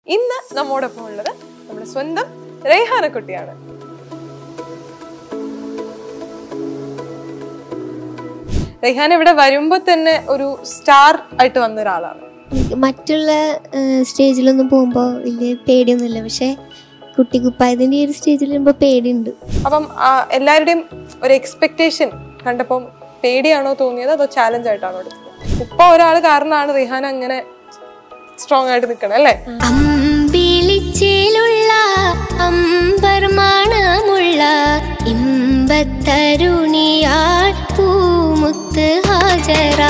ഇന്ന് നമ്മോടൊപ്പം ഉള്ളത് നമ്മുടെ സ്വന്തം റേഹാനക്കുട്ടിയാണ് റെയ്ഹാൻ ഇവിടെ വരുമ്പോ തന്നെ ഒരു സ്റ്റാർ ആയിട്ട് വന്ന ഒരാളാണ് മറ്റുള്ള ഏഹ്, സ്റ്റേജിലൊന്നും പോകുമ്പോൾ വലിയ പേടിയൊന്നുമില്ല പക്ഷെ കുട്ടിക്കുപ്പായതിൻ്റെ ഈ ഒരു സ്റ്റേജിൽ വരുമ്പോൾ പേടിയുണ്ട് അപ്പം ആ, എല്ലാവരുടെയും ഒരു എക്സ്പെക്ടേഷൻ കണ്ടപ്പം പേടിയാണോ തോന്നിയത് അതോ ചാലഞ്ച് ആയിട്ടാണോ എടുത്തത് ഇപ്പൊ ഒരാൾ കാരണമാണ് റിഹാൻ അങ്ങനെ സ്ട്രോങ് ആയിട്ട് നിൽക്കണം അല്ലേ അമ്പിളിച്ചേലുള്ള അമ്പർമാണമുള്ള ഇമ്പത്തരുണിയാൾ പൂമുത്ത് ഹാജറ